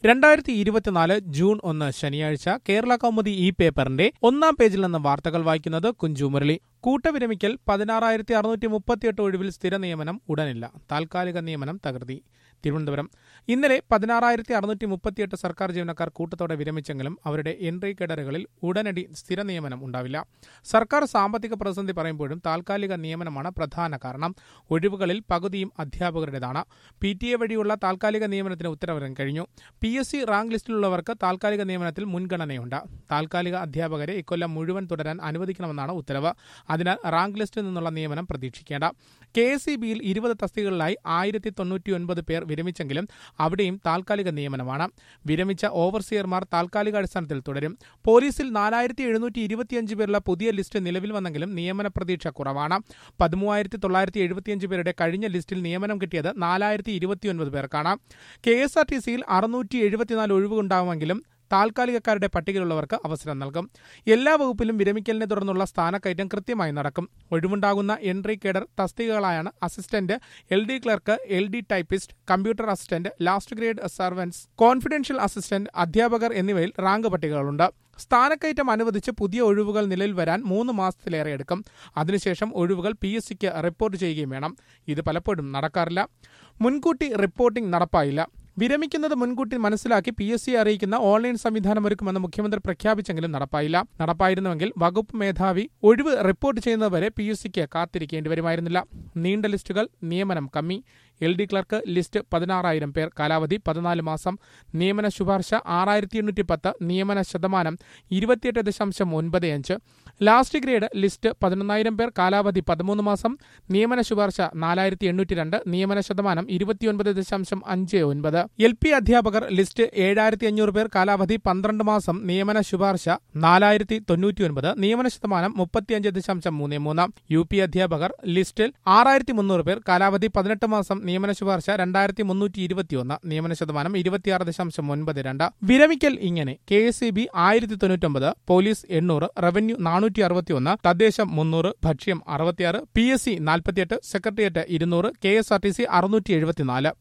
രണ്ടായിരത്തി ഇരുപത്തിനാല് ജൂൺ ഒന്ന് ശനിയാഴ്ച കേരള കൗമുദി ഈ പേപ്പറിന്റെ ഒന്നാം പേജിൽ നിന്ന് വാർത്തകൾ വായിക്കുന്നത് കുഞ്ചു മുരളി കൂട്ടവിരമിക്കൽ പതിനാറായിരത്തി അറുന്നൂറ്റി മുപ്പത്തിയെട്ട് ഒഴിവിൽ സ്ഥിര നിയമനം ഉടനില്ല താൽക്കാലിക നിയമനം തകർത്തി തിരുവനന്തപുരം ഇന്നലെ പതിനാറായിരത്തി അറുന്നൂറ്റി മുപ്പത്തിയെട്ട് സർക്കാർ ജീവനക്കാർ കൂട്ടത്തോടെ വിരമിച്ചെങ്കിലും അവരുടെ എൻട്രി കേഡറുകളിൽ ഉടനടി സ്ഥിര നിയമനം ഉണ്ടാവില്ല സർക്കാർ സാമ്പത്തിക പ്രതിസന്ധി പറയുമ്പോഴും താൽക്കാലിക നിയമനമാണ് പ്രധാന കാരണം ഒഴിവുകളിൽ പകുതിയും അധ്യാപകരുടേതാണ് പി ടി എ വഴിയുള്ള താൽക്കാലിക നിയമനത്തിന് ഉത്തരവിറങ്ങി കഴിഞ്ഞു പി എസ് സി റാങ്ക് ലിസ്റ്റിലുള്ളവർക്ക് താൽക്കാലിക നിയമനത്തിൽ മുൻഗണനയുണ്ട് താൽക്കാലിക അധ്യാപകരെ ഇക്കൊല്ലം മുഴുവൻ തുടരാൻ അനുവദിക്കണമെന്നാണ് ഉത്തരവ് അതിനാൽ റാങ്ക് ലിസ്റ്റിൽ നിന്നുള്ള നിയമനം പ്രതീക്ഷിക്കേണ്ട കെ എസ് ഇ ബിയിൽ ഇരുപത് തസ്തികകളിലായി ആയിരത്തി തൊണ്ണൂറ്റി ഒൻപത് പേർ വിരമിച്ചെങ്കിലും അവിടെയും താൽക്കാലിക നിയമനമാണ് വിരമിച്ച ഓവർസിയർമാർ താൽക്കാലിക അടിസ്ഥാനത്തിൽ തുടരും പോലീസിൽ നാലായിരത്തി എഴുന്നൂറ്റി ഇരുപത്തിയഞ്ച് പേരുള്ള പുതിയ ലിസ്റ്റ് നിലവിൽ വന്നെങ്കിലും നിയമന പ്രതീക്ഷ കുറവാണ് പതിമൂവായിരത്തി തൊള്ളായിരത്തി എഴുപത്തിയഞ്ച് പേരുടെ കഴിഞ്ഞ ലിസ്റ്റിൽ നിയമനം കിട്ടിയത് നാലായിരത്തി ഇരുപത്തിയൊൻപത് പേർക്കാണ് കെ എസ് ആർ ടി സിയിൽ അറുന്നൂറ്റി എഴുപത്തിനാല് ഒഴിവുണ്ടാവുമെങ്കിലും താൽക്കാലികക്കാരുടെ പട്ടികയിലുള്ളവർക്ക് അവസരം നൽകും എല്ലാ വകുപ്പിലും വിരമിക്കലിനെ തുടർന്നുള്ള സ്ഥാനക്കയറ്റം കൃത്യമായി നടക്കും ഒഴിവുണ്ടാകുന്ന എൻട്രി കേഡർ തസ്തികകളായാണ് assistant L D clerk L D typist computer assistant last grade servants confidential assistant അധ്യാപകർ എന്നിവയിൽ റാങ്ക് പട്ടികകളുണ്ട് സ്ഥാനക്കയറ്റം അനുവദിച്ച് പുതിയ ഒഴിവുകൾ നിലവിൽ വരാൻ മൂന്ന് മാസത്തിലേറെ എടുക്കും അതിനുശേഷം ഒഴിവുകൾ പി എസ് സിക്ക് റിപ്പോർട്ട് ചെയ്യുകയും വേണം ഇത് പലപ്പോഴും നടക്കാറില്ല മുൻകൂട്ടി റിപ്പോർട്ടിംഗ് നടപ്പായില്ല വിരമിക്കുന്നത് മുൻകൂട്ടി മനസ്സിലാക്കി പി എസ് സി അറിയിക്കുന്ന ഓൺലൈൻ സംവിധാനം ഒരുക്കുമെന്ന് മുഖ്യമന്ത്രി പ്രഖ്യാപിച്ചെങ്കിലും നടപ്പായില്ല നടപ്പായിരുന്നുവെങ്കിൽ വകുപ്പ് മേധാവി ഒഴിവ് റിപ്പോർട്ട് ചെയ്യുന്നതുവരെ പി എസ് സിക്ക് കാത്തിരിക്കേണ്ടി വരുമായിരുന്നില്ല നീണ്ട ലിസ്റ്റുകൾ നിയമനം കമ്മി എൽ ഡി ക്ലർക്ക് ലിസ്റ്റ് പതിനാറായിരം പേർ കാലാവധി പതിനാല് മാസം നിയമന ശുപാർശ ആറായിരത്തി എണ്ണൂറ്റി പത്ത് നിയമന ശതമാനം ഇരുപത്തിയെട്ട് ദശാംശം ഒൻപത് അഞ്ച് ലാസ്റ്റ് ഗ്രേഡ് ലിസ്റ്റ് പതിനൊന്നായിരം പേർ കാലാവധി പതിമൂന്ന് മാസം നിയമന ശുപാർശ നാലായിരത്തി എണ്ണൂറ്റി രണ്ട് നിയമന ശതമാനം ഇരുപത്തിയൊൻപത് ദശാംശം അഞ്ച് ഒൻപത് എൽ പി അധ്യാപകർ ലിസ്റ്റ് ഏഴായിരത്തി അഞ്ഞൂറ് പേർ കാലാവധി പന്ത്രണ്ട് മാസം നിയമന ശുപാർശ നാലായിരത്തി തൊണ്ണൂറ്റി ഒൻപത് നിയമന ശതമാനം മുപ്പത്തിയഞ്ച് ദശാംശം മൂന്ന് മൂന്ന് യു പി അധ്യാപകർ ലിസ്റ്റിൽ ആറായിരത്തി മുന്നൂറ് പേർ കാലാവധി പതിനെട്ട് മാസം നിയമന ശുപാർശ രണ്ടായിരത്തി മുന്നൂറ്റി ഇരുപത്തിയൊന്ന് നിയമന ശതമാനം ഇരുപത്തിയാറ് ദശാംശം ഒൻപത് രണ്ട് വിരമിക്കൽ ഇങ്ങനെ കെ എസ് ഇ ബി ആയിരത്തി തൊണ്ണൂറ്റൊമ്പത് പോലീസ് എണ്ണൂറ് റവന്യൂ നാനൂറ്റി അറുപത്തിയൊന്ന് തദ്ദേശം മുന്നൂറ് ഭക്ഷ്യം അറുപത്തിയാറ് പി എസ് സി നാൽപ്പത്തിയെട്ട് സെക്രട്ടേറിയറ്റ് ഇരുന്നൂറ് K S R T C അറുന്നൂറ്റി എഴുപത്തിനാല്